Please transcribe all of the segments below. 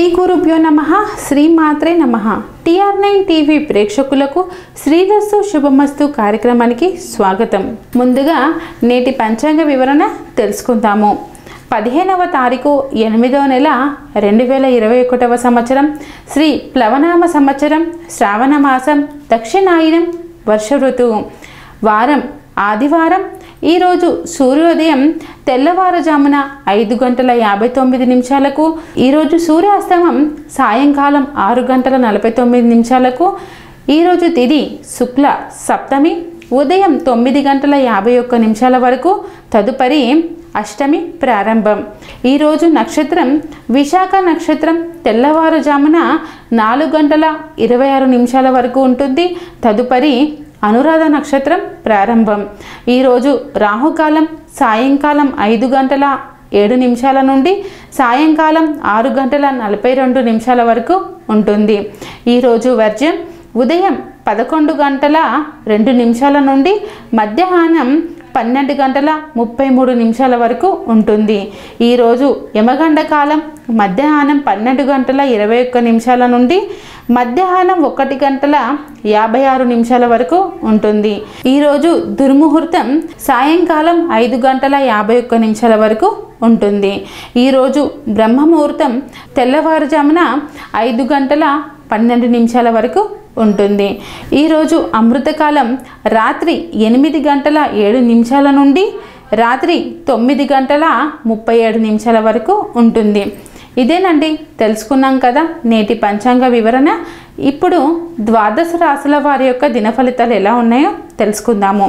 శ్రీ గురుభ్యో నమ శ్రీమాత్రే నమ టిఆర్ నైన్ టీవీ ప్రేక్షకులకు శ్రీరస్సు శుభమస్తు కార్యక్రమానికి స్వాగతం ముందుగా నేటి పంచాంగ వివరణ తెలుసుకుందాము పదిహేనవ తారీఖు ఎనిమిదవ నెల రెండు వేల ఇరవై ఒకటవ సంవత్సరం శ్రీ ప్లవనామ సంవత్సరం శ్రావణ మాసం దక్షిణాయనం వర్ష ఋతువు వారం ఆదివారం ఈరోజు సూర్యోదయం తెల్లవారుజామున ఐదు గంటల యాభై తొమ్మిది నిమిషాలకు ఈరోజు సూర్యాస్తమం సాయంకాలం ఆరు గంటల నలభై తొమ్మిది నిమిషాలకు ఈరోజు తిది శుక్ల సప్తమి ఉదయం తొమ్మిది గంటల యాభై ఒక్క నిమిషాల వరకు తదుపరి అష్టమి ప్రారంభం ఈరోజు నక్షత్రం విశాఖ నక్షత్రం తెల్లవారుజామున నాలుగు గంటల ఇరవై ఆరు నిమిషాల వరకు ఉంటుంది తదుపరి అనురాధ నక్షత్రం ప్రారంభం ఈరోజు రాహుకాలం సాయంకాలం ఐదు గంటల ఏడు నిమిషాల నుండి సాయంకాలం ఆరు గంటల నలభై రెండు నిమిషాల వరకు ఉంటుంది ఈరోజు వర్జ్యం ఉదయం పదకొండు గంటల రెండు నిమిషాల నుండి మధ్యాహ్నం పన్నెండు గంటల ముప్పై మూడు నిమిషాల వరకు ఉంటుంది ఈరోజు యమగండ కాలం మధ్యాహ్నం పన్నెండు గంటల ఇరవై ఒక్క నిమిషాల నుండి మధ్యాహ్నం ఒకటి గంటల యాభై ఆరు నిమిషాల వరకు ఉంటుంది ఈరోజు దుర్ముహూర్తం సాయంకాలం ఐదు గంటల యాభై ఒక్క నిమిషాల వరకు ఉంటుంది ఈరోజు బ్రహ్మముహూర్తం తెల్లవారుజామున ఐదు గంటల పన్నెండు నిమిషాల వరకు ఉంటుంది ఈరోజు అమృతకాలం రాత్రి ఎనిమిది గంటల ఏడు నిమిషాల నుండి రాత్రి తొమ్మిది గంటల ముప్పై ఏడు నిమిషాల వరకు ఉంటుంది ఇదేనండి తెలుసుకున్నాం కదా నేటి పంచాంగ వివరణ ఇప్పుడు ద్వాదశ రాశుల వారి యొక్క దిన ఫలితాలు ఎలా ఉన్నాయో తెలుసుకుందాము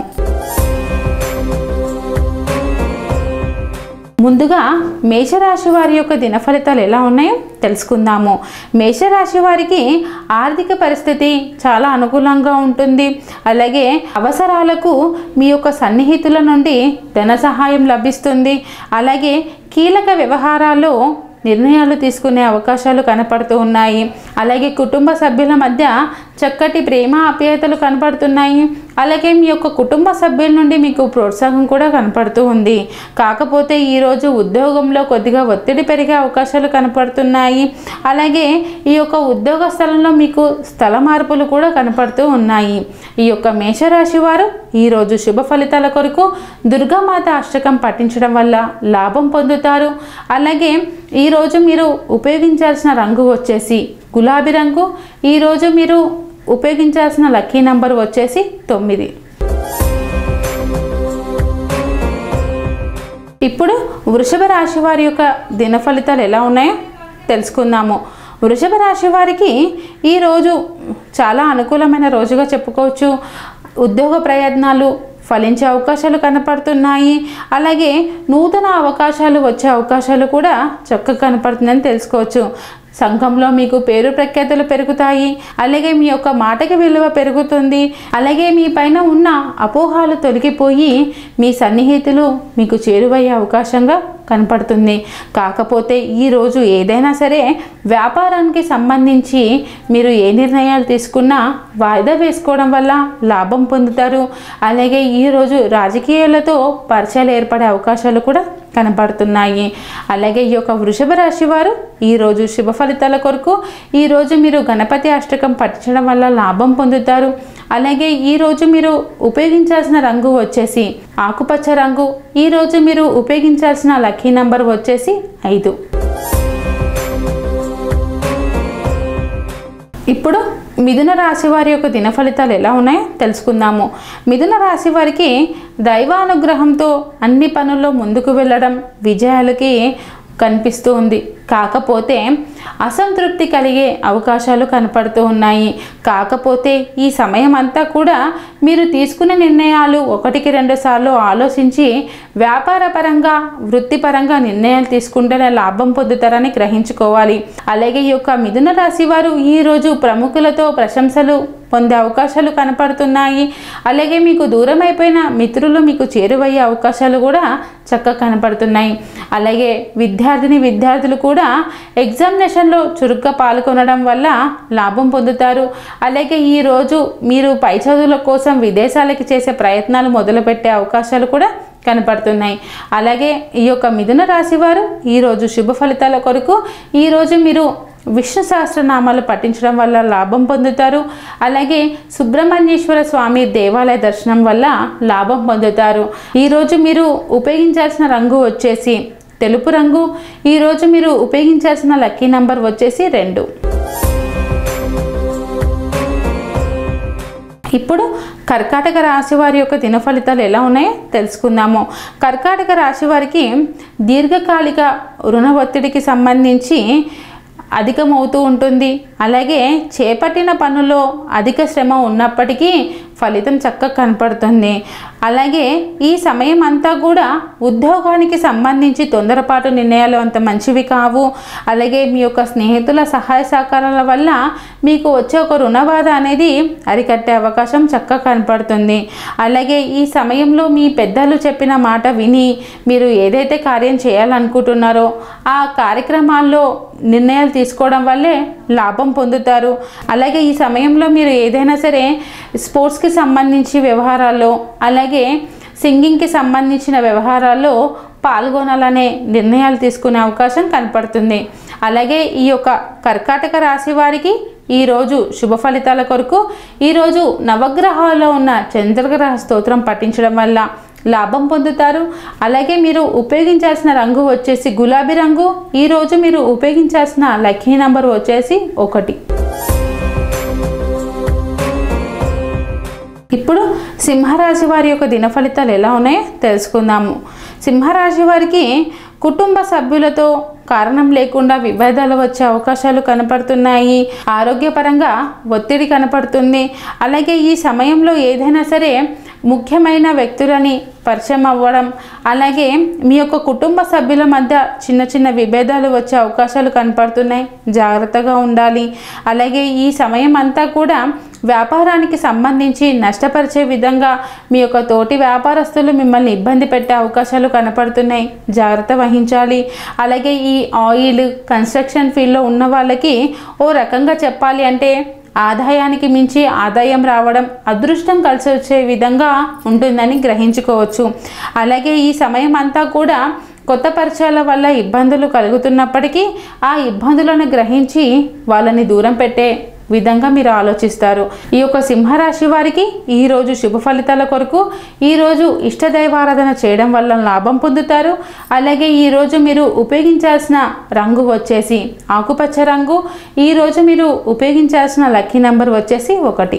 ముందుగా మేషరాశి వారి యొక్క దిన ఫలితాలు ఎలా ఉన్నాయో తెలుసుకుందాము మేషరాశి వారికి ఆర్థిక పరిస్థితి చాలా అనుకూలంగా ఉంటుంది అలాగే అవసరాలకు మీ యొక్క సన్నిహితుల నుండి ధన సహాయం లభిస్తుంది అలాగే కీలక వ్యవహారాల్లో నిర్ణయాలు తీసుకునే అవకాశాలు కనపడుతూ ఉన్నాయి అలాగే కుటుంబ సభ్యుల మధ్య చక్కటి ప్రేమ ఆప్యాయతలు కనపడుతున్నాయి అలాగే మీ యొక్క కుటుంబ సభ్యుల నుండి మీకు ప్రోత్సాహం కూడా కనపడుతూ ఉంది కాకపోతే ఈరోజు ఉద్యోగంలో కొద్దిగా ఒత్తిడి పెరిగే అవకాశాలు కనపడుతున్నాయి అలాగే ఈ యొక్క ఉద్యోగ స్థలంలో మీకు స్థల మార్పులు కూడా కనపడుతూ ఉన్నాయి ఈ యొక్క మేషరాశి వారు ఈరోజు శుభ ఫలితాల కొరకు దుర్గామాత అష్టకం పఠించడం వల్ల లాభం పొందుతారు అలాగే ఈరోజు మీరు ఉపయోగించాల్సిన రంగు వచ్చేసి గులాబీ రంగు ఈరోజు మీరు ఉపయోగించాల్సిన లక్కీ నంబర్ వచ్చేసి తొమ్మిది ఇప్పుడు వృషభ రాశి వారి యొక్క దిన ఫలితాలు ఎలా ఉన్నాయో తెలుసుకుందాము వృషభ రాశి వారికి ఈరోజు చాలా అనుకూలమైన రోజుగా చెప్పుకోవచ్చు ఉద్యోగ ప్రయత్నాలు ఫలించే అవకాశాలు కనపడుతున్నాయి అలాగే నూతన అవకాశాలు వచ్చే అవకాశాలు కూడా చక్కగా కనపడుతుందని తెలుసుకోవచ్చు సంఘంలో మీకు పేరు ప్రఖ్యాతులు పెరుగుతాయి అలాగే మీ యొక్క మాటకి విలువ పెరుగుతుంది అలాగే మీ పైన ఉన్న అపోహాలు తొలగిపోయి మీ సన్నిహితులు మీకు చేరువయ్యే అవకాశంగా కనపడుతుంది కాకపోతే ఈరోజు ఏదైనా సరే వ్యాపారానికి సంబంధించి మీరు ఏ నిర్ణయాలు తీసుకున్నా వాయిదా వేసుకోవడం వల్ల లాభం పొందుతారు అలాగే ఈరోజు రాజకీయాలతో పరిచయాలు ఏర్పడే అవకాశాలు కూడా కనపడుతున్నాయి అలాగే ఈ యొక్క వృషభ రాశి వారు ఈరోజు శుభ ఫలితాల కొరకు ఈరోజు మీరు గణపతి అష్టకం పఠించడం వల్ల లాభం పొందుతారు అలాగే ఈరోజు మీరు ఉపయోగించాల్సిన రంగు వచ్చేసి ఆకుపచ్చ రంగు ఈరోజు మీరు ఉపయోగించాల్సిన లక్కీ నంబర్ వచ్చేసి ఐదు ఇప్పుడు మిథున రాశి వారి యొక్క దిన ఫలితాలు ఎలా ఉన్నాయో తెలుసుకుందాము మిథున రాశి వారికి దైవానుగ్రహంతో అన్ని పనుల్లో ముందుకు వెళ్ళడం విజయాలకి కనిపిస్తూ ఉంది కాకపోతే అసంతృప్తి కలిగే అవకాశాలు కనపడుతూ ఉన్నాయి కాకపోతే ఈ సమయం అంతా కూడా మీరు తీసుకునే నిర్ణయాలు ఒకటికి రెండు సార్లు ఆలోచించి వ్యాపార పరంగా వృత్తిపరంగా నిర్ణయాలు తీసుకుంటేనే లాభం పొందుతారని గ్రహించుకోవాలి అలాగే ఈ యొక్క మిథున రాశి వారు ఈరోజు ప్రముఖులతో ప్రశంసలు పొందే అవకాశాలు కనపడుతున్నాయి అలాగే మీకు దూరం అయిపోయిన మిత్రులు మీకు చేరువయ్యే అవకాశాలు కూడా చక్కగా కనపడుతున్నాయి అలాగే విద్యార్థిని విద్యార్థులు కూడా ఎగ్జామినేషన్లో చురుగ్గా పాల్గొనడం వల్ల లాభం పొందుతారు అలాగే ఈరోజు మీరు పై చదువుల కోసం విదేశాలకి చేసే ప్రయత్నాలు మొదలుపెట్టే అవకాశాలు కూడా కనపడుతున్నాయి అలాగే ఈ యొక్క మిథున రాశి వారు ఈరోజు శుభ ఫలితాల కొరకు ఈరోజు మీరు విష్ణు సహస్రనామాలు పఠించడం వల్ల లాభం పొందుతారు అలాగే సుబ్రహ్మణ్యేశ్వర స్వామి దేవాలయ దర్శనం వల్ల లాభం పొందుతారు ఈరోజు మీరు ఉపయోగించాల్సిన రంగు వచ్చేసి తెలుపు రంగు ఈరోజు మీరు ఉపయోగించాల్సిన లక్కీ నంబర్ వచ్చేసి రెండు ఇప్పుడు కర్కాటక రాశి వారి యొక్క దిన ఫలితాలు ఎలా ఉన్నాయో తెలుసుకుందాము కర్కాటక రాశి వారికి దీర్ఘకాలిక రుణ ఒత్తిడికి సంబంధించి అధికమవుతూ ఉంటుంది అలాగే చేపట్టిన పనుల్లో అధిక శ్రమ ఉన్నప్పటికీ ఫలితం చక్కగా కనపడుతుంది అలాగే ఈ సమయం అంతా కూడా ఉద్యోగానికి సంబంధించి తొందరపాటు నిర్ణయాలు అంత మంచివి కావు అలాగే మీ యొక్క స్నేహితుల సహాయ సహకారాల వల్ల మీకు వచ్చే ఒక రుణబాధ అనేది అరికట్టే అవకాశం చక్కగా కనపడుతుంది అలాగే ఈ సమయంలో మీ పెద్దలు చెప్పిన మాట విని మీరు ఏదైతే కార్యం చేయాలనుకుంటున్నారో ఆ కార్యక్రమాల్లో నిర్ణయాలు తీసుకోవడం వల్లే లాభం పొందుతారు అలాగే ఈ సమయంలో మీరు ఏదైనా సరే స్పోర్ట్స్కి సంబంధించి వ్యవహారాల్లో అలాగే సింగింగ్కి సంబంధించిన వ్యవహారాల్లో పాల్గొనాలనే నిర్ణయాలు తీసుకునే అవకాశం కనపడుతుంది అలాగే ఈ యొక్క కర్కాటక రాశి వారికి ఈరోజు శుభ ఫలితాల కొరకు ఈరోజు నవగ్రహాల్లో ఉన్న చంద్రగ్రహ స్తోత్రం పఠించడం వల్ల లాభం పొందుతారు అలాగే మీరు ఉపయోగించాల్సిన రంగు వచ్చేసి గులాబీ రంగు ఈరోజు మీరు ఉపయోగించాల్సిన లక్కీ నంబర్ వచ్చేసి ఒకటి ఇప్పుడు సింహరాశి వారి యొక్క దిన ఫలితాలు ఎలా ఉన్నాయో తెలుసుకుందాము సింహరాశి వారికి కుటుంబ సభ్యులతో కారణం లేకుండా విభేదాలు వచ్చే అవకాశాలు కనపడుతున్నాయి ఆరోగ్యపరంగా ఒత్తిడి కనపడుతుంది అలాగే ఈ సమయంలో ఏదైనా సరే ముఖ్యమైన వ్యక్తులని పరిచయం అవ్వడం అలాగే మీ యొక్క కుటుంబ సభ్యుల మధ్య చిన్న చిన్న విభేదాలు వచ్చే అవకాశాలు కనపడుతున్నాయి జాగ్రత్తగా ఉండాలి అలాగే ఈ సమయం అంతా కూడా వ్యాపారానికి సంబంధించి నష్టపరిచే విధంగా మీ యొక్క తోటి వ్యాపారస్తులు మిమ్మల్ని ఇబ్బంది పెట్టే అవకాశాలు కనపడుతున్నాయి జాగ్రత్త వహించాలి అలాగే ఈ ఆయిల్ కన్స్ట్రక్షన్ ఫీల్డ్లో ఉన్న వాళ్ళకి ఓ రకంగా చెప్పాలి అంటే ఆదాయానికి మించి ఆదాయం రావడం అదృష్టం కలిసి వచ్చే విధంగా ఉంటుందని గ్రహించుకోవచ్చు అలాగే ఈ సమయం అంతా కూడా కొత్త పరిచయాల వల్ల ఇబ్బందులు కలుగుతున్నప్పటికీ ఆ ఇబ్బందులను గ్రహించి వాళ్ళని దూరం పెట్టే విధంగా మీరు ఆలోచిస్తారు ఈ యొక్క సింహరాశి వారికి ఈరోజు శుభ ఫలితాల కొరకు ఈరోజు ఇష్టదైవారాధన చేయడం వల్ల లాభం పొందుతారు అలాగే ఈరోజు మీరు ఉపయోగించాల్సిన రంగు వచ్చేసి ఆకుపచ్చ రంగు ఈరోజు మీరు ఉపయోగించాల్సిన లక్కీ నెంబర్ వచ్చేసి ఒకటి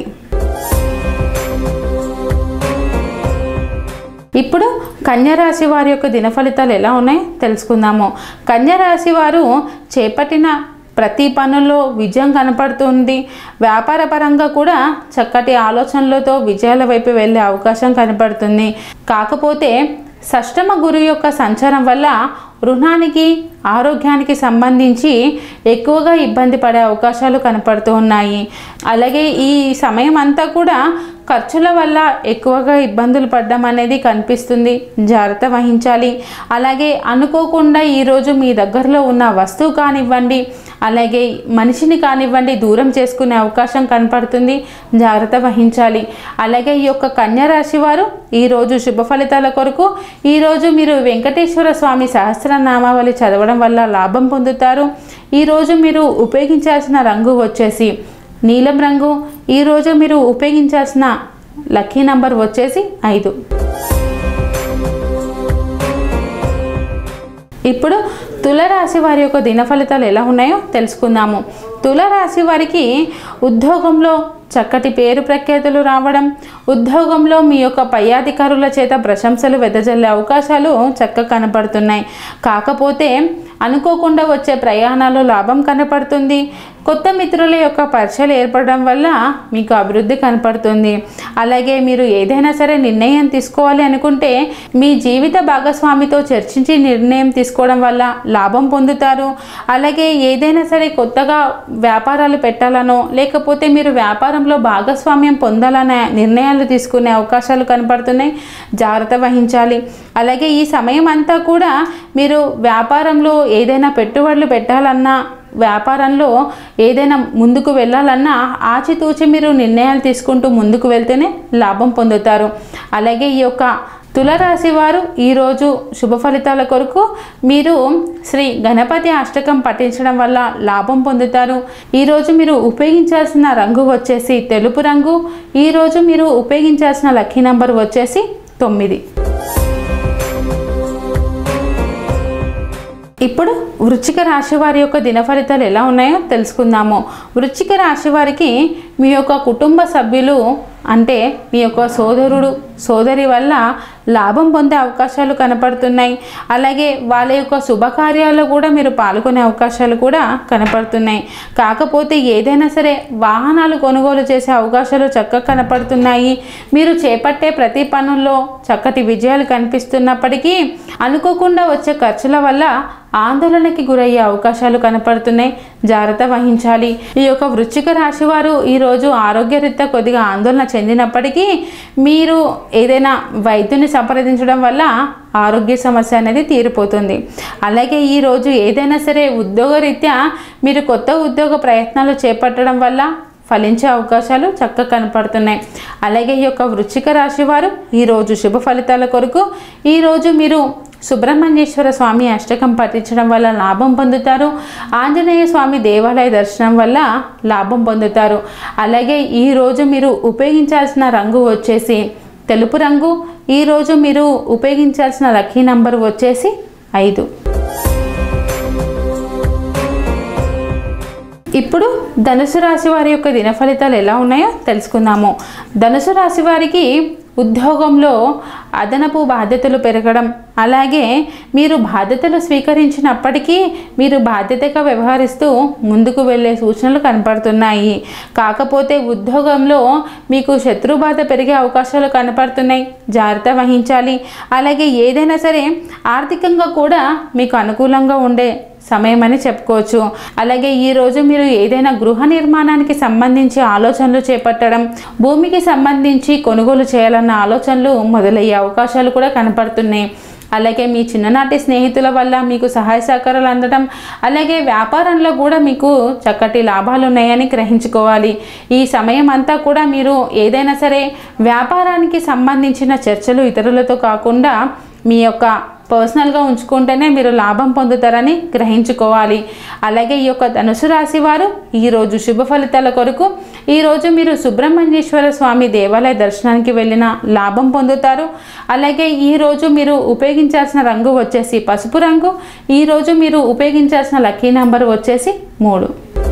ఇప్పుడు కన్యరాశి వారి యొక్క దిన ఫలితాలు ఎలా ఉన్నాయో తెలుసుకుందాము కన్యరాశి వారు చేపట్టిన ప్రతి పనుల్లో విజయం కనపడుతుంది వ్యాపార పరంగా కూడా చక్కటి ఆలోచనలతో విజయాల వైపు వెళ్ళే అవకాశం కనపడుతుంది కాకపోతే షష్టమ గురు యొక్క సంచారం వల్ల రుణానికి ఆరోగ్యానికి సంబంధించి ఎక్కువగా ఇబ్బంది పడే అవకాశాలు కనపడుతూ ఉన్నాయి అలాగే ఈ సమయం అంతా కూడా ఖర్చుల వల్ల ఎక్కువగా ఇబ్బందులు పడడం అనేది కనిపిస్తుంది జాగ్రత్త వహించాలి అలాగే అనుకోకుండా ఈరోజు మీ దగ్గరలో ఉన్న వస్తువు కానివ్వండి అలాగే మనిషిని కానివ్వండి దూరం చేసుకునే అవకాశం కనపడుతుంది జాగ్రత్త వహించాలి అలాగే ఈ యొక్క కన్యా రాశి వారు ఈరోజు శుభ ఫలితాల కొరకు ఈరోజు మీరు వెంకటేశ్వర స్వామి సహస్రనామావళి చదవడం వల్ల లాభం పొందుతారు ఈరోజు మీరు ఉపయోగించాల్సిన రంగు వచ్చేసి నీలం రంగు ఈరోజు మీరు ఉపయోగించాల్సిన లక్కీ నంబర్ వచ్చేసి ఐదు ఇప్పుడు తులరాశి వారి యొక్క దిన ఫలితాలు ఎలా ఉన్నాయో తెలుసుకుందాము తులరాశి వారికి ఉద్యోగంలో చక్కటి పేరు ప్రఖ్యాతులు రావడం ఉద్యోగంలో మీ యొక్క పై అధికారుల చేత ప్రశంసలు వెదజల్లే అవకాశాలు చక్కగా కనపడుతున్నాయి కాకపోతే అనుకోకుండా వచ్చే ప్రయాణాలు లాభం కనపడుతుంది కొత్త మిత్రుల యొక్క పరిచయాలు ఏర్పడడం వల్ల మీకు అభివృద్ధి కనపడుతుంది అలాగే మీరు ఏదైనా సరే నిర్ణయం తీసుకోవాలి అనుకుంటే మీ జీవిత భాగస్వామితో చర్చించి నిర్ణయం తీసుకోవడం వల్ల లాభం పొందుతారు అలాగే ఏదైనా సరే కొత్తగా వ్యాపారాలు పెట్టాలనో లేకపోతే మీరు వ్యాపారంలో భాగస్వామ్యం పొందాలనే నిర్ణయాలు తీసుకునే అవకాశాలు కనపడుతున్నాయి జాగ్రత్త వహించాలి అలాగే ఈ సమయం అంతా కూడా మీరు వ్యాపారంలో ఏదైనా పెట్టుబడులు పెట్టాలన్నా వ్యాపారంలో ఏదైనా ముందుకు వెళ్ళాలన్నా ఆచితూచి మీరు నిర్ణయాలు తీసుకుంటూ ముందుకు వెళ్తేనే లాభం పొందుతారు అలాగే ఈ యొక్క తులరాశి వారు ఈరోజు శుభ ఫలితాల కొరకు మీరు శ్రీ గణపతి అష్టకం పఠించడం వల్ల లాభం పొందుతారు ఈరోజు మీరు ఉపయోగించాల్సిన రంగు వచ్చేసి తెలుపు రంగు ఈరోజు మీరు ఉపయోగించాల్సిన లక్కీ నంబర్ వచ్చేసి తొమ్మిది ఇప్పుడు వృశ్చిక రాశి వారి యొక్క దిన ఫలితాలు ఎలా ఉన్నాయో తెలుసుకుందాము వృశ్చిక రాశి వారికి మీ యొక్క కుటుంబ సభ్యులు అంటే మీ యొక్క సోదరుడు సోదరి వల్ల లాభం పొందే అవకాశాలు కనపడుతున్నాయి అలాగే వాళ్ళ యొక్క శుభకార్యాల్లో కూడా మీరు పాల్గొనే అవకాశాలు కూడా కనపడుతున్నాయి కాకపోతే ఏదైనా సరే వాహనాలు కొనుగోలు చేసే అవకాశాలు చక్కగా కనపడుతున్నాయి మీరు చేపట్టే ప్రతి పనుల్లో చక్కటి విజయాలు కనిపిస్తున్నప్పటికీ అనుకోకుండా వచ్చే ఖర్చుల వల్ల ఆందోళనకి గురయ్యే అవకాశాలు కనపడుతున్నాయి జాగ్రత్త వహించాలి ఈ యొక్క వృశ్చిక రాశి వారు ఈరోజు ఆరోగ్యరీత్యా కొద్దిగా ఆందోళన చెందినప్పటికీ మీరు ఏదైనా వైద్యుని సంప్రదించడం వల్ల ఆరోగ్య సమస్య అనేది తీరిపోతుంది అలాగే ఈరోజు ఏదైనా సరే ఉద్యోగరీత్యా మీరు కొత్త ఉద్యోగ ప్రయత్నాలు చేపట్టడం వల్ల ఫలించే అవకాశాలు చక్కగా కనపడుతున్నాయి అలాగే ఈ యొక్క వృశ్చిక రాశి వారు ఈరోజు శుభ ఫలితాల కొరకు ఈరోజు మీరు సుబ్రహ్మణ్యేశ్వర స్వామి అష్టకం పఠించడం వల్ల లాభం పొందుతారు ఆంజనేయ స్వామి దేవాలయ దర్శనం వల్ల లాభం పొందుతారు అలాగే ఈరోజు మీరు ఉపయోగించాల్సిన రంగు వచ్చేసి తెలుపు రంగు ఈరోజు మీరు ఉపయోగించాల్సిన లక్కీ నంబర్ వచ్చేసి ఐదు ఇప్పుడు ధనుసు రాశి వారి యొక్క దిన ఫలితాలు ఎలా ఉన్నాయో తెలుసుకుందాము ధనుసు రాశి వారికి ఉద్యోగంలో అదనపు బాధ్యతలు పెరగడం అలాగే మీరు బాధ్యతలు స్వీకరించినప్పటికీ మీరు బాధ్యతగా వ్యవహరిస్తూ ముందుకు వెళ్ళే సూచనలు కనపడుతున్నాయి కాకపోతే ఉద్యోగంలో మీకు శత్రుబాధ పెరిగే అవకాశాలు కనపడుతున్నాయి జాగ్రత్త వహించాలి అలాగే ఏదైనా సరే ఆర్థికంగా కూడా మీకు అనుకూలంగా ఉండే సమయం అని చెప్పుకోవచ్చు అలాగే ఈరోజు మీరు ఏదైనా గృహ నిర్మాణానికి సంబంధించి ఆలోచనలు చేపట్టడం భూమికి సంబంధించి కొనుగోలు చేయాలన్న ఆలోచనలు మొదలయ్యే అవకాశాలు కూడా కనపడుతున్నాయి అలాగే మీ చిన్ననాటి స్నేహితుల వల్ల మీకు సహాయ సహకారాలు అందడం అలాగే వ్యాపారంలో కూడా మీకు చక్కటి లాభాలు ఉన్నాయని గ్రహించుకోవాలి ఈ సమయం అంతా కూడా మీరు ఏదైనా సరే వ్యాపారానికి సంబంధించిన చర్చలు ఇతరులతో కాకుండా మీ యొక్క పర్సనల్గా ఉంచుకుంటేనే మీరు లాభం పొందుతారని గ్రహించుకోవాలి అలాగే ఈ యొక్క ధనుసు రాశి వారు ఈరోజు శుభ ఫలితాల కొరకు ఈరోజు మీరు సుబ్రహ్మణ్యేశ్వర స్వామి దేవాలయ దర్శనానికి వెళ్ళిన లాభం పొందుతారు అలాగే ఈరోజు మీరు ఉపయోగించాల్సిన రంగు వచ్చేసి పసుపు రంగు ఈరోజు మీరు ఉపయోగించాల్సిన లక్కీ నంబర్ వచ్చేసి మూడు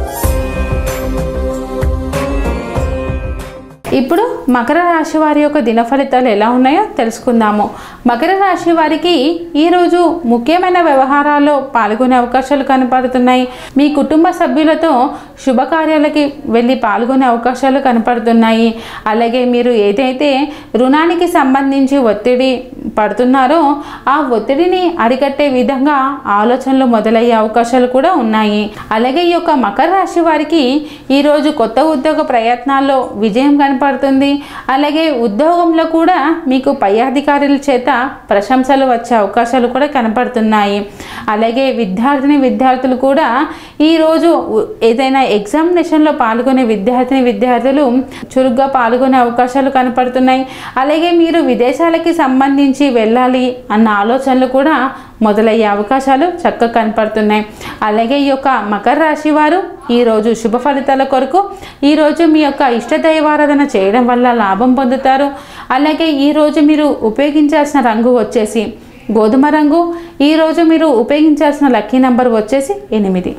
ఇప్పుడు మకర రాశి వారి యొక్క దిన ఫలితాలు ఎలా ఉన్నాయో తెలుసుకుందాము మకర రాశి వారికి ఈరోజు ముఖ్యమైన వ్యవహారాల్లో పాల్గొనే అవకాశాలు కనపడుతున్నాయి మీ కుటుంబ సభ్యులతో శుభకార్యాలకి వెళ్ళి పాల్గొనే అవకాశాలు కనపడుతున్నాయి అలాగే మీరు ఏదైతే రుణానికి సంబంధించి ఒత్తిడి పడుతున్నారో ఆ ఒత్తిడిని అరికట్టే విధంగా ఆలోచనలు మొదలయ్యే అవకాశాలు కూడా ఉన్నాయి అలాగే ఈ యొక్క మకర రాశి వారికి ఈరోజు కొత్త ఉద్యోగ ప్రయత్నాల్లో విజయం కనపడుతుంది అలాగే ఉద్యోగంలో కూడా మీకు పై అధికారుల చేత ప్రశంసలు వచ్చే అవకాశాలు కూడా కనపడుతున్నాయి అలాగే విద్యార్థిని విద్యార్థులు కూడా ఈరోజు ఉ- ఏదైనా ఎగ్జామినేషన్లో పాల్గొనే విద్యార్థిని విద్యార్థులు చురుగ్గా పాల్గొనే అవకాశాలు కనపడుతున్నాయి అలాగే మీరు విదేశాలకి సంబంధించి వెళ్ళాలి అన్న ఆలోచనలు కూడా మొదలయ్యే అవకాశాలు చక్కగా కనపడుతున్నాయి అలాగే ఈ యొక్క మకర రాశి వారు ఈరోజు శుభ ఫలితాల కొరకు ఈరోజు మీ యొక్క ఇష్ట దైవారాధన చేయడం వల్ల లాభం పొందుతారు అలాగే ఈరోజు మీరు ఉపయోగించాల్సిన రంగు వచ్చేసి గోధుమ రంగు ఈరోజు మీరు ఉపయోగించాల్సిన లక్కీ నంబర్ వచ్చేసి ఎనిమిది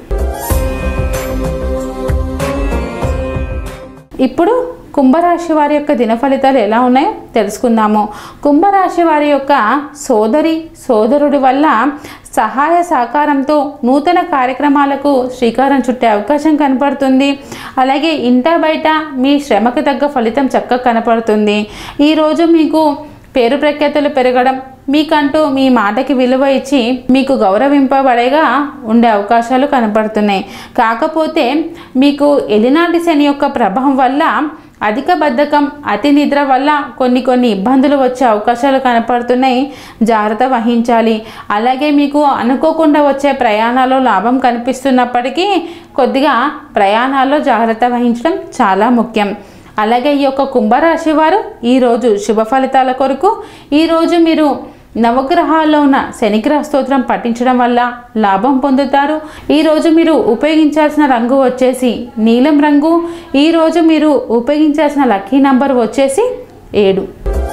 ఇప్పుడు కుంభరాశి వారి యొక్క దిన ఫలితాలు ఎలా ఉన్నాయో తెలుసుకుందాము కుంభరాశి వారి యొక్క సోదరి సోదరుడి వల్ల సహాయ సహకారంతో నూతన కార్యక్రమాలకు శ్రీకారం చుట్టే అవకాశం కనపడుతుంది అలాగే ఇంట బయట మీ శ్రమకు తగ్గ ఫలితం చక్కగా కనపడుతుంది ఈరోజు మీకు పేరు ప్రఖ్యాతులు పెరగడం మీకంటూ మీ మాటకి విలువ ఇచ్చి మీకు గౌరవింపబడేగా ఉండే అవకాశాలు కనపడుతున్నాయి కాకపోతే మీకు ఎలినాటి శని యొక్క ప్రభావం వల్ల అధిక బద్ధకం అతి నిద్ర వల్ల కొన్ని కొన్ని ఇబ్బందులు వచ్చే అవకాశాలు కనపడుతున్నాయి జాగ్రత్త వహించాలి అలాగే మీకు అనుకోకుండా వచ్చే ప్రయాణాల్లో లాభం కనిపిస్తున్నప్పటికీ కొద్దిగా ప్రయాణాల్లో జాగ్రత్త వహించడం చాలా ముఖ్యం అలాగే ఈ యొక్క కుంభరాశి వారు ఈరోజు శుభ ఫలితాల కొరకు ఈరోజు మీరు నవగ్రహాల్లో ఉన్న శనిగ్రహ స్తోత్రం పఠించడం వల్ల లాభం పొందుతారు ఈరోజు మీరు ఉపయోగించాల్సిన రంగు వచ్చేసి నీలం రంగు ఈరోజు మీరు ఉపయోగించాల్సిన లక్కీ నంబర్ వచ్చేసి ఏడు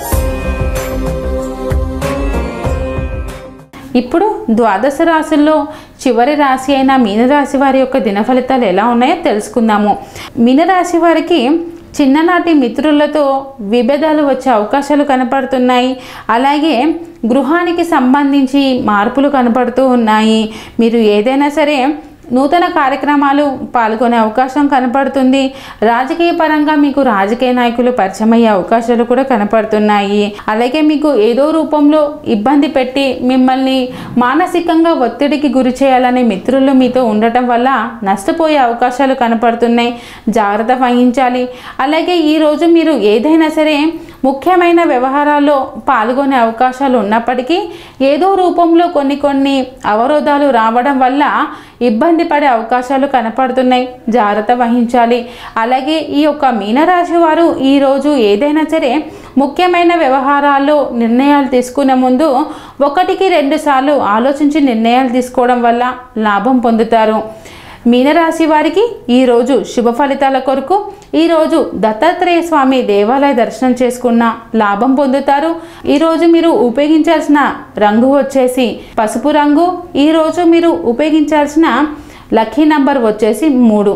ఇప్పుడు ద్వాదశ రాశుల్లో చివరి రాశి అయిన మీనరాశి వారి యొక్క దిన ఫలితాలు ఎలా ఉన్నాయో తెలుసుకుందాము మీనరాశి వారికి చిన్ననాటి మిత్రులతో విభేదాలు వచ్చే అవకాశాలు కనపడుతున్నాయి అలాగే గృహానికి సంబంధించి మార్పులు కనపడుతూ ఉన్నాయి మీరు ఏదైనా సరే నూతన కార్యక్రమాలు పాల్గొనే అవకాశం కనపడుతుంది రాజకీయ పరంగా మీకు రాజకీయ నాయకులు పరిచయం అయ్యే అవకాశాలు కూడా కనపడుతున్నాయి అలాగే మీకు ఏదో రూపంలో ఇబ్బంది పెట్టి మిమ్మల్ని మానసికంగా ఒత్తిడికి గురి చేయాలనే మిత్రులు మీతో ఉండటం వల్ల నష్టపోయే అవకాశాలు కనపడుతున్నాయి జాగ్రత్త వహించాలి అలాగే ఈరోజు మీరు ఏదైనా సరే ముఖ్యమైన వ్యవహారాల్లో పాల్గొనే అవకాశాలు ఉన్నప్పటికీ ఏదో రూపంలో కొన్ని కొన్ని అవరోధాలు రావడం వల్ల ఇబ్బంది పడే అవకాశాలు కనపడుతున్నాయి జాగ్రత్త వహించాలి అలాగే ఈ యొక్క మీనరాశి వారు ఈరోజు ఏదైనా సరే ముఖ్యమైన వ్యవహారాల్లో నిర్ణయాలు తీసుకునే ముందు ఒకటికి రెండు సార్లు ఆలోచించి నిర్ణయాలు తీసుకోవడం వల్ల లాభం పొందుతారు మీనరాశి వారికి ఈరోజు శుభ ఫలితాల కొరకు ఈరోజు దత్తాత్రేయ స్వామి దేవాలయ దర్శనం చేసుకున్న లాభం పొందుతారు ఈరోజు మీరు ఉపయోగించాల్సిన రంగు వచ్చేసి పసుపు రంగు ఈరోజు మీరు ఉపయోగించాల్సిన లక్కీ నంబర్ వచ్చేసి మూడు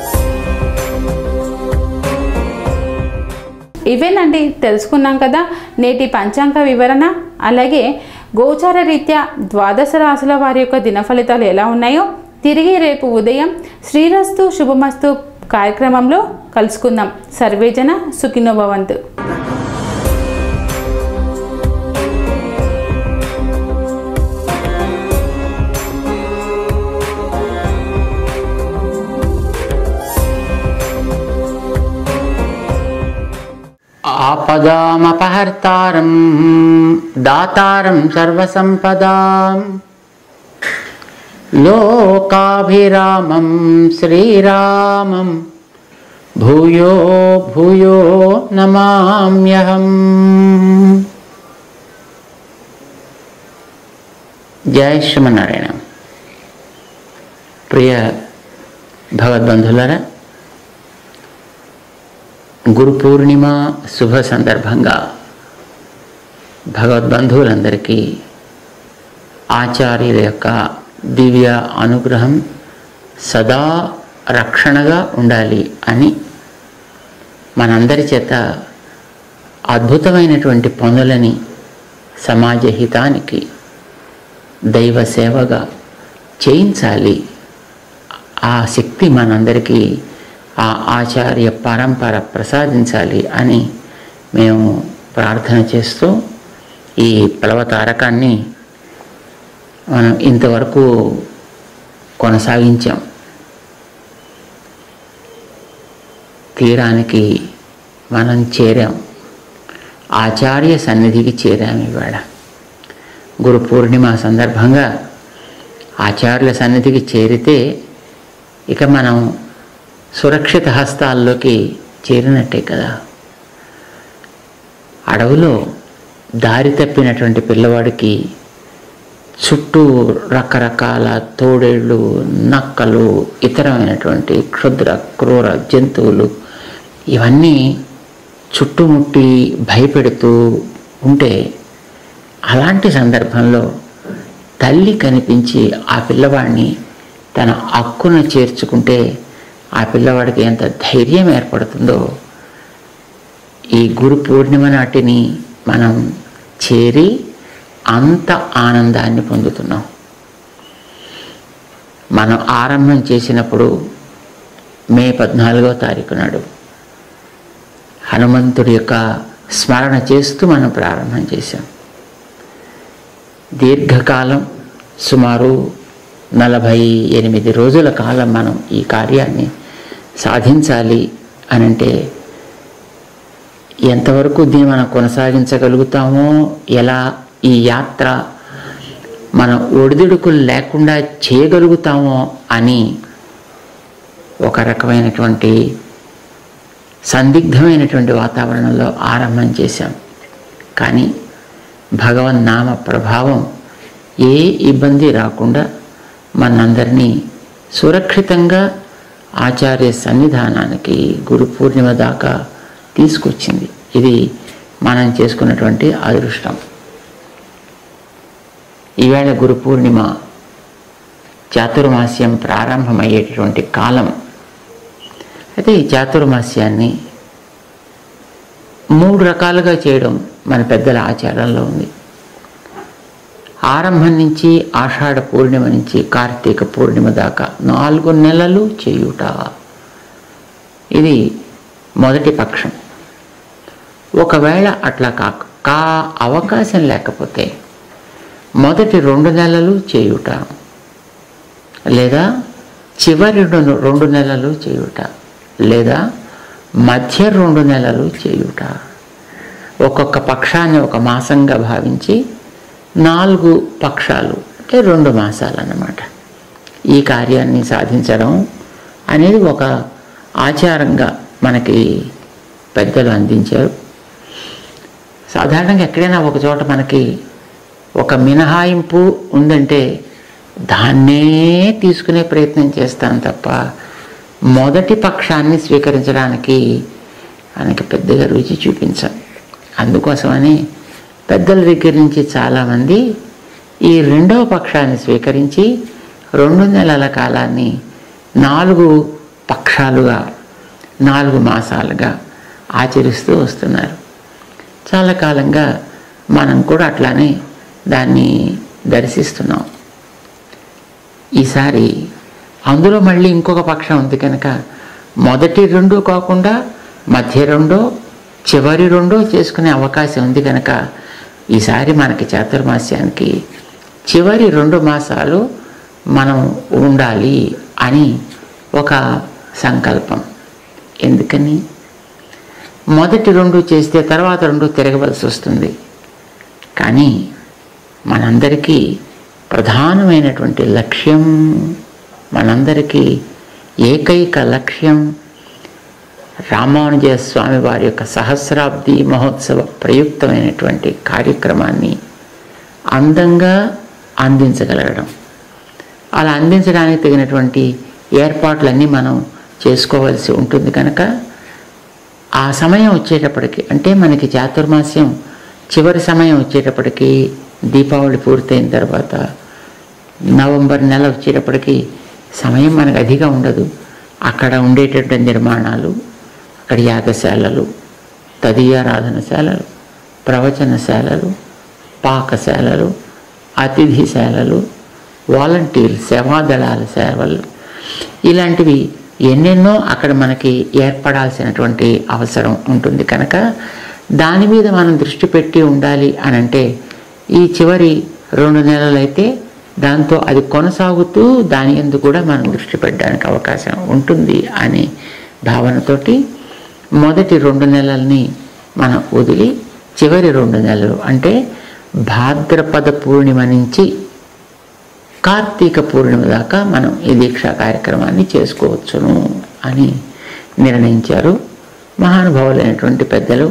ఇవేనండి తెలుసుకున్నాం కదా నేటి పంచాంగ వివరణ అలాగే గోచార రీత్యా ద్వాదశ రాశుల వారి యొక్క దిన ఫలితాలు ఎలా ఉన్నాయో తిరిగి రేపు ఉదయం శ్రీరస్తు శుభమస్తు కార్యక్రమంలో కలుసుకుందాం సర్వేజన సుఖినో భవంతు आपदामपहर्तारं दातारं सर्वसम्पदां लोकाभिरामं श्रीरामं भूयो भूयो नमाम्यहम् జయ శ్రీమన్నారాయణ ప్రియ భగవద్బంధులరా గురు పూర్ణిమ శుభ సందర్భంగా భగవద్బంధువులందరికీ ఆచార్యుల యొక్క దివ్య అనుగ్రహం సదా రక్షణగా ఉండాలి అని మనందరి చేత అద్భుతమైనటువంటి పనులని సమాజ హితానికి దైవ సేవగా చేయించాలి ఆ శక్తి మనందరికీ ఆ ఆచార్య పరంపర ప్రసాదించాలి అని మేము ప్రార్థన చేస్తూ ఈ ప్లవతారకాన్ని మనం ఇంతవరకు కొనసాగించాం తీరానికి మనం చేరాం ఆచార్య సన్నిధికి చేరాం ఇవాళ గురు పూర్ణిమ సందర్భంగా ఆచార్యుల సన్నిధికి చేరితే ఇక మనం సురక్షిత హస్తాల్లోకి చేరినట్టే కదా అడవిలో దారి తప్పినటువంటి పిల్లవాడికి చుట్టూ రకరకాల తోడేళ్ళు నక్కలు ఇతరమైనటువంటి క్షుద్ర క్రూర జంతువులు ఇవన్నీ చుట్టుముట్టి భయపెడుతూ ఉంటే అలాంటి సందర్భంలో తల్లి కనిపించి ఆ పిల్లవాడిని తన హక్కును చేర్చుకుంటే ఆ పిల్లవాడికి ఎంత ధైర్యం ఏర్పడుతుందో ఈ గురు పూర్ణిమ నాటిని మనం చేరి అంత ఆనందాన్ని పొందుతున్నాం మనం ఆరంభం చేసినప్పుడు మే పద్నాలుగో తారీఖు నాడు హనుమంతుడి యొక్క స్మరణ చేస్తూ మనం ప్రారంభం చేశాం దీర్ఘకాలం సుమారు నలభై ఎనిమిది రోజుల కాలం మనం ఈ కార్యాన్ని సాధించాలి అనంటే ఎంతవరకు దీన్ని మనం కొనసాగించగలుగుతామో ఎలా ఈ యాత్ర మనం ఒడిదుడుకులు లేకుండా చేయగలుగుతామో అని ఒక రకమైనటువంటి సందిగ్ధమైనటువంటి వాతావరణంలో ఆరంభం చేశాం కానీ భగవన్ నామ ప్రభావం ఏ ఇబ్బంది రాకుండా మనందరినీ సురక్షితంగా ఆచార్య సన్నిధానానికి గురు పూర్ణిమ దాకా తీసుకొచ్చింది ఇది మనం చేసుకున్నటువంటి అదృష్టం ఈవేళ గురు పూర్ణిమ చాతుర్మాస్యం ప్రారంభమయ్యేటటువంటి కాలం అయితే ఈ చాతుర్మాస్యాన్ని మూడు రకాలుగా చేయడం మన పెద్దల ఆచారంలో ఉంది ఆరంభం నుంచి ఆషాఢ పూర్ణిమ నుంచి కార్తీక పూర్ణిమ దాకా నాలుగు నెలలు చేయుట ఇది మొదటి పక్షం ఒకవేళ అట్లా కాక కా అవకాశం లేకపోతే మొదటి రెండు నెలలు చేయుట లేదా చివరి రెండు రెండు నెలలు చేయుట లేదా మధ్య రెండు నెలలు చేయుట ఒక్కొక్క పక్షాన్ని ఒక మాసంగా భావించి నాలుగు పక్షాలు అంటే రెండు మాసాలు అన్నమాట ఈ కార్యాన్ని సాధించడం అనేది ఒక ఆచారంగా మనకి పెద్దలు అందించారు సాధారణంగా ఎక్కడైనా ఒక చోట మనకి ఒక మినహాయింపు ఉందంటే దాన్నే తీసుకునే ప్రయత్నం చేస్తాను తప్ప మొదటి పక్షాన్ని స్వీకరించడానికి మనకి పెద్దగా రుచి చూపించాం అందుకోసమని పెద్దల దగ్గర నుంచి చాలామంది ఈ రెండవ పక్షాన్ని స్వీకరించి రెండు నెలల కాలాన్ని నాలుగు పక్షాలుగా నాలుగు మాసాలుగా ఆచరిస్తూ వస్తున్నారు చాలా కాలంగా మనం కూడా అట్లానే దాన్ని దర్శిస్తున్నాం ఈసారి అందులో మళ్ళీ ఇంకొక పక్షం ఉంది కనుక మొదటి రెండు కాకుండా మధ్య రెండో చివరి రెండో చేసుకునే అవకాశం ఉంది కనుక ఈసారి మనకి చాతుర్మాస్యానికి చివరి రెండు మాసాలు మనం ఉండాలి అని ఒక సంకల్పం ఎందుకని మొదటి రెండు చేస్తే తర్వాత రెండు తిరగవలసి వస్తుంది కానీ మనందరికీ ప్రధానమైనటువంటి లక్ష్యం మనందరికీ ఏకైక లక్ష్యం రామానుజయ స్వామి వారి యొక్క సహస్రాబ్ది మహోత్సవ ప్రయుక్తమైనటువంటి కార్యక్రమాన్ని అందంగా అందించగలగడం అలా అందించడానికి తగినటువంటి ఏర్పాట్లన్నీ మనం చేసుకోవాల్సి ఉంటుంది కనుక ఆ సమయం వచ్చేటప్పటికి అంటే మనకి చాతుర్మాస్యం చివరి సమయం వచ్చేటప్పటికి దీపావళి పూర్తయిన తర్వాత నవంబర్ నెల వచ్చేటప్పటికి సమయం మనకు అధిകം ఉండదు అక్కడ ఉండేటటువంటి నిర్మాణాలు అక్కడ యాగశాలలు తదియారాధనశాలలు ప్రవచనశాలలు పాకశాలలు అతిథిశాలలు వాలంటీర్ సేవాదళాల సేవలు ఇలాంటివి ఎన్నెన్నో అక్కడ మనకి ఏర్పడాల్సినటువంటి అవసరం ఉంటుంది కనుక దాని మీద మనం దృష్టి పెట్టి ఉండాలి అని అంటే ఈ చివరి రెండు నెలలైతే దాంతో అది కొనసాగుతూ దాని ఎందు కూడా మనం దృష్టి పెట్టడానికి అవకాశం ఉంటుంది అనే భావనతోటి మొదటి రెండు నెలల్ని మనం వదిలి చివరి రెండు నెలలు అంటే భాద్రపద పూర్ణిమ నుంచి కార్తీక పూర్ణిమ దాకా మనం ఈ దీక్షా కార్యక్రమాన్ని చేసుకోవచ్చును అని నిర్ణయించారు మహానుభావులైనటువంటి పెద్దలు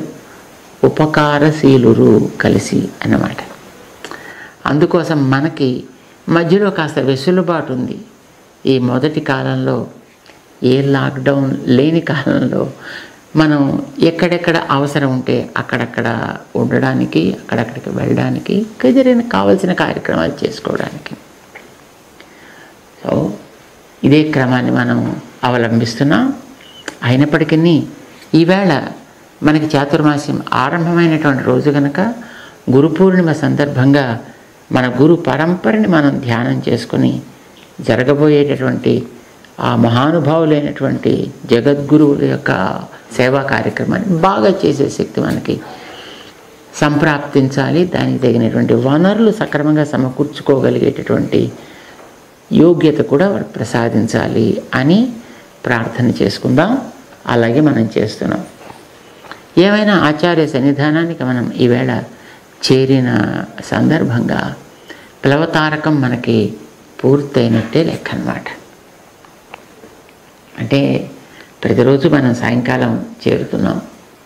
ఉపకారశీలురు కలిసి అన్నమాట అందుకోసం మనకి మధ్యలో కాస్త వెసులుబాటు ఉంది ఈ మొదటి కాలంలో ఏ లాక్డౌన్ లేని కాలంలో మనం ఎక్కడెక్కడ అవసరం ఉంటే అక్కడక్కడ ఉండడానికి అక్కడక్కడికి వెళ్ళడానికి కుదిరిన కావలసిన కార్యక్రమాలు చేసుకోవడానికి సో ఇదే క్రమాన్ని మనం అవలంబిస్తున్నాం అయినప్పటికీ ఈవేళ మనకి చాతుర్మాస్యం ఆరంభమైనటువంటి రోజు కనుక గురు పూర్ణిమ సందర్భంగా మన గురు పరంపరని మనం ధ్యానం చేసుకుని జరగబోయేటటువంటి ఆ మహానుభావులైనటువంటి జగద్గురువుల యొక్క సేవా కార్యక్రమాన్ని బాగా చేసే శక్తి మనకి సంప్రాప్తించాలి దానికి తగినటువంటి వనరులు సక్రమంగా సమకూర్చుకోగలిగేటటువంటి యోగ్యత కూడా వారు ప్రసాదించాలి అని ప్రార్థన చేసుకుందాం అలాగే మనం చేస్తున్నాం ఏమైనా ఆచార్య సన్నిధానానికి మనం ఈవేళ చేరిన సందర్భంగా ప్లవతారకం మనకి పూర్తయినట్టే లెక్క అన్నమాట అంటే ప్రతిరోజు మనం సాయంకాలం చేరుతున్నాం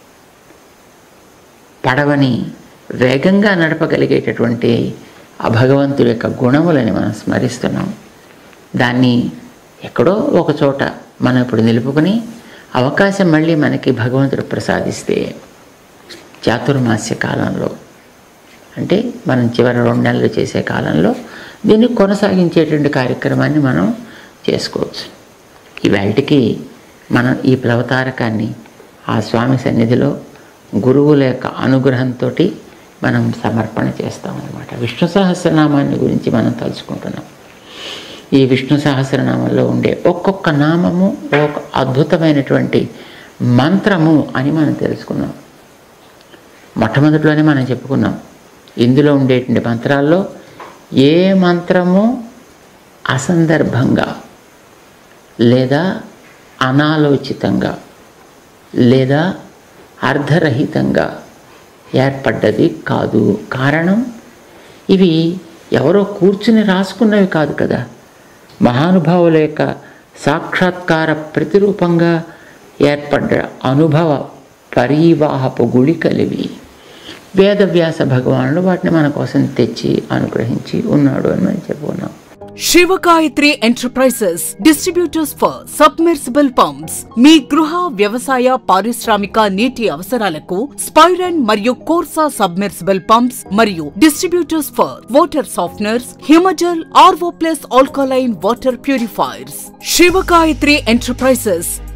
పడవని వేగంగా నడపగలిగేటటువంటి ఆ భగవంతుడి యొక్క గుణములని మనం స్మరిస్తున్నాం దాన్ని ఎక్కడో ఒక చోట మనం ఇప్పుడు నిలుపుకొని అవకాశం మళ్ళీ మనకి భగవంతుడు ప్రసాదిస్తే చాతుర్మాస్య కాలంలో అంటే మనం చివరి రెండు నెలలు చేసే కాలంలో దీన్ని కొనసాగించేటువంటి కార్యక్రమాన్ని మనం చేసుకోవచ్చు ఇవాళకి మనం ఈ ప్లవతారకాన్ని ఆ స్వామి సన్నిధిలో గురువుల యొక్క అనుగ్రహంతో మనం సమర్పణ చేస్తామన్నమాట విష్ణు సహస్రనామాన్ని గురించి మనం తలుచుకుంటున్నాం ఈ విష్ణు సహస్రనామంలో ఉండే ఒక్కొక్క నామము ఒక అద్భుతమైనటువంటి మంత్రము అని మనం తెలుసుకున్నాం మొట్టమొదటిలోనే మనం చెప్పుకున్నాం ఇందులో ఉండేటువంటి మంత్రాల్లో ఏ మంత్రము అసందర్భంగా లేదా అనాలోచితంగా లేదా అర్ధరహితంగా ఏర్పడ్డది కాదు కారణం ఇవి ఎవరో కూర్చుని రాసుకున్నవి కాదు కదా మహానుభావుల యొక్క సాక్షాత్కార ప్రతిరూపంగా ఏర్పడ్డ అనుభవ పరీవాహపు గుళికలివి వేదవ్యాస భగవానుడు వాటిని మన కోసం తెచ్చి అనుగ్రహించి ఉన్నాడు అని మనం చెప్పుకున్నాం Shivagayatri enterprises distributors for submersible pumps మీ గృహ వ్యవసాయ పారిశ్రామిక నీటి అవసరాలకు స్పైరన్ మరియు కోర్సా సబ్మెర్సిబుల్ పంప్స్ మరియు distributors for water softeners Himajal RO plus alkaline water purifiers Shivagayatri enterprises